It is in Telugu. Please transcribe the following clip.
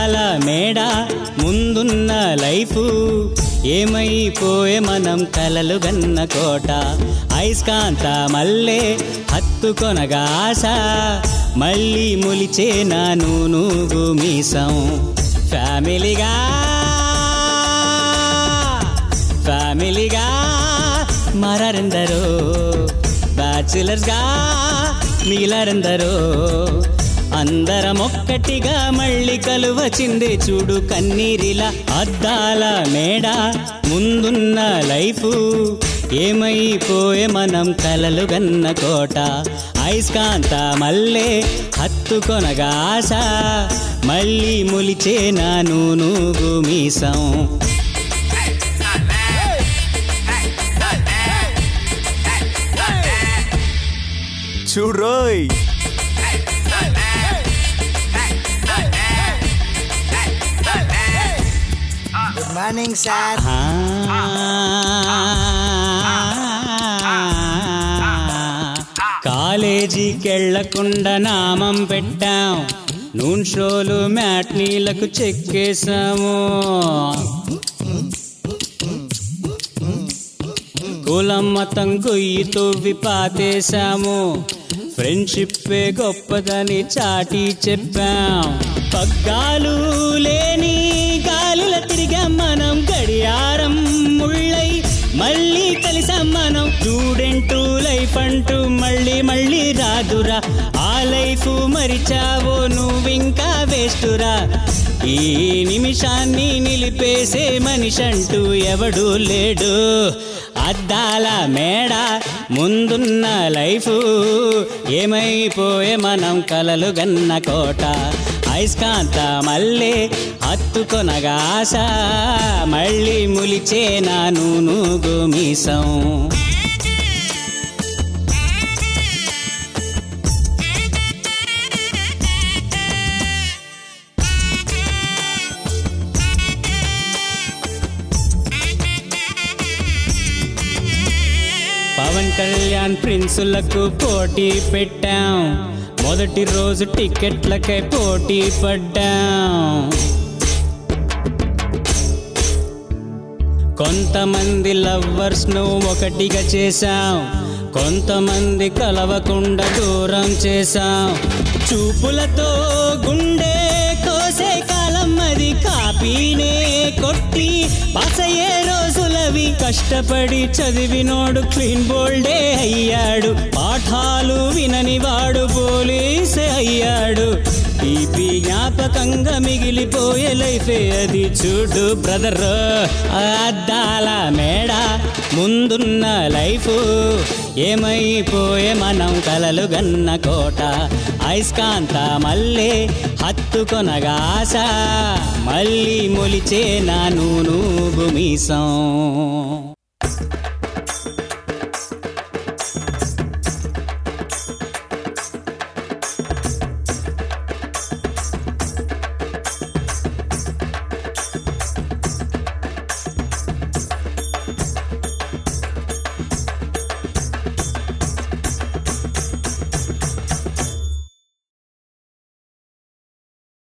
అద్దాల మేడ ముందున్న లైఫ్ ఏమైపోయే మనం కలలు గన్న కోట ఐస్కాంత మల్లె హత్తుకొనగా ఆశ మళ్ళీ ములిచే నా నూనూగు మీసం ఫ్యామిలీగా ఫ్యామిలీగా మారారెందరో బ్యాచులర్స్గా మిగిలారెందరో అందరం ఒక్కటిగా మళ్ళీ కలువ చిందే చూడు కన్నీరిలా అద్దాల మేడ ముందున్న లైఫ్ ఏమైపోయే మనం కలలు గన్న కోట ఐస్కాంత మల్లె హత్తుకొనగా ఆశ మళ్ళీ ములిచే నా నూనూగు మీసం చూడ్రోయ్ గుడ్ మార్నింగ్ సార్ కాలేజీకెళ్లకుండా నామం పెట్టాం నూన్ షోలు మ్యాట్నీలకు చెక్కేశాము కులం మతం గొయ్యి తవ్వి పాతేశాము ఫ్రెండ్షిప్పే గొప్పదని చాటి చెప్పాం పగ్గాలు లేని గాలుల తిరిగాం మనం గడియారం ముళ్ళై మళ్ళీ కలిసాం మనం స్టూడెంట్ లైఫ్ అంటూ మళ్ళీ మళ్ళీ రాదురా ఆ లైఫ్ మరిచావో నువ్వింకా వేస్తురా ఈ నిమిషాన్ని నిలిపేసే మనిషంటూ ఎవడు లేడు అద్దాల మేడ ముందున్న లైఫ్ ఏమైపోయే మనం కలలు గన్న కోట ఐస్కాంత మళ్ళీ హత్తుకొనగా ఆశ మళ్ళీ ములిచే నా నూనూగు మీసం పవన్ కళ్యాణ్ ప్రిన్సులకు పోటీ పెట్టాం మొదటి రోజు టికెట్లకై పోటీ పడ్డాం కొంతమంది లవ్వర్స్ ను ఒకటిగా చేశాం కొంతమంది కలవకుండా దూరం చేశాం చూపులతో గుండె కోసే కాలం అది కాపీనే కొట్టి పాసయ్యే రోజులవి కష్టపడి చదివినోడు క్లీన్ బోల్డే అయ్యాడు పాఠాలు వినని వాడు పోలీసే అయ్యాడు తీపి జ్ఞాపకంగా మిగిలిపోయే లైఫే అది చూడు బ్రదర్ అద్దాల మేడ ముందున్న లైఫ్ ఏమైపోయే మనం కలలు గన్న కోట ఐస్కాంత మళ్ళీ హత్తుకొనగా ఆశ మళ్ళీ మొలిచే నా నూనూగు మీసం